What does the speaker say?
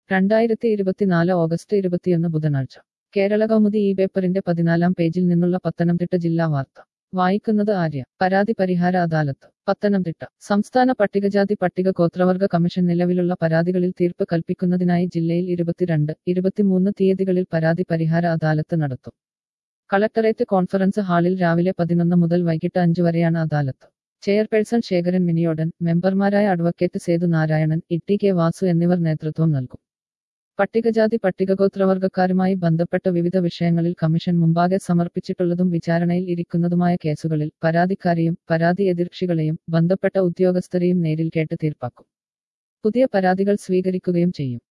രണ്ടായിരത്തി ഇരുപത്തിനാല് ഓഗസ്റ്റ് ഇരുപത്തിയൊന്ന് ബുധനാഴ്ച കേരള കൗമുദി ഈ പേപ്പറിന്റെ പതിനാലാം പേജിൽ നിന്നുള്ള പത്തനംതിട്ട ജില്ലാ വാർത്ത വായിക്കുന്നത് ആര്യ പരാതി പരിഹാര അദാലത്ത് പത്തനംതിട്ട സംസ്ഥാന പട്ടികജാതി പട്ടിക ഗോത്രവർഗ കമ്മീഷൻ നിലവിലുള്ള പരാതികളിൽ തീർപ്പ് കൽപ്പിക്കുന്നതിനായി ജില്ലയിൽ ഇരുപത്തിരണ്ട് ഇരുപത്തിമൂന്ന് തീയതികളിൽ പരാതി പരിഹാര അദാലത്ത് നടത്തും കളക്ടറേറ്റ് കോൺഫറൻസ് ഹാളിൽ രാവിലെ പതിനൊന്ന് മുതൽ വൈകിട്ട് അഞ്ച് വരെയാണ് അദാലത്ത് ചെയർപേഴ്സൺ ശേഖരൻ മിനിയോടൻ മെമ്പർമാരായ advocate Sethu Narayanan E K Vasu എന്നിവർ നേതൃത്വം നൽകും പട്ടികജാതി പട്ടികഗോത്രവർഗക്കാരുമായി ബന്ധപ്പെട്ട വിവിധ വിഷയങ്ങളിൽ കമ്മീഷൻ മുമ്പാകെ സമർപ്പിച്ചിട്ടുള്ളതും വിചാരണയിൽ ഇരിക്കുന്നതുമായ കേസുകളിൽ പരാതിക്കാരെയും പരാതി എതിർകക്ഷികളെയും ബന്ധപ്പെട്ട ഉദ്യോഗസ്ഥരെയും നേരിൽ കേട്ട് തീർപ്പാക്കും പുതിയ പരാതികൾ സ്വീകരിക്കുകയും ചെയ്യും